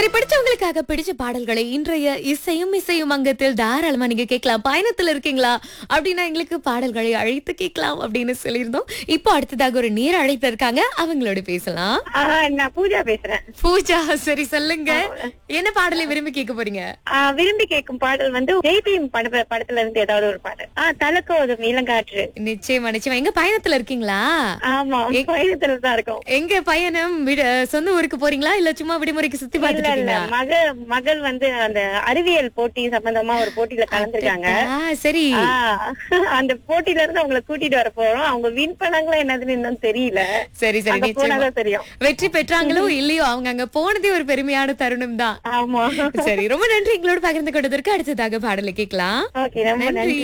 சரி பிடிச்சவங்களுக்காக பிடிச்ச பாடல்களை இன்றைய இசையும் இசையும் அங்கத்தில் தாராளமா நீங்க கேட்கலாம் பயணத்துல இருக்கீங்களா அப்படின்னா எங்களுக்கு பாடல்களை அழைத்து கேட்கலாம் அப்படின்னு சொல்லியிருந்தோம் இப்போ அடுத்ததாக ஒரு நேர அழைப்பு இருக்காங்க அவங்களோட பேசலாம் ஆ, நான் பூஜா பேசுறேன் பூஜா சரி சொல்லுங்க என்ன பாடலை விரும்பி கேட்க போறீங்க ஆ, விரும்பி கேட்கும் பாடல் வந்து ஜெய்பீம் பட படத்துல இருந்து ஏதாவது ஒரு பாடல் ஆ தலக்கோதும் இளங்காற்று நிச்சயமா நிச்சயமா எங்க பயணத்துல இருக்கீங்களா ஆமா பயணத்துல தான் இருக்கும் எங்க பயணம் விட- சொந்த ஊருக்கு போறீங்களா இல்ல சும்மா விடுமுறைக்கு சுத்தி இல்ல பார்த்துட்டு இல்ல இருக்கீங்களா மக மகள் வந்து அந்த அறிவியல் போட்டி சம்பந்தமா ஒரு போட்டியில கலந்துருக்காங்க ஆ, சரி ஆ, அந்த போட்டியில இருந்து அவங்கள கூட்டிட்டு வர போறோம் அவங்க வின் பண்ணாங்களா என்னதுன்னு இன்னும் தெரியல சரி சரி அங்க நிச்சயமா போனாதான் தெரியும் வெற்றி பெற்றாங்களோ இல்லையோ அவங்க அங்க போனதே ஒரு பெருமையான தருணம் தான் ஆமா சரி ரொம்ப நன்றி எங்களோட பகிர்ந்து கொண்டதற்கு அடுத்ததாக பாடலை கேட்கலாம் ஓகே ரொம்ப நன்றி நன்றி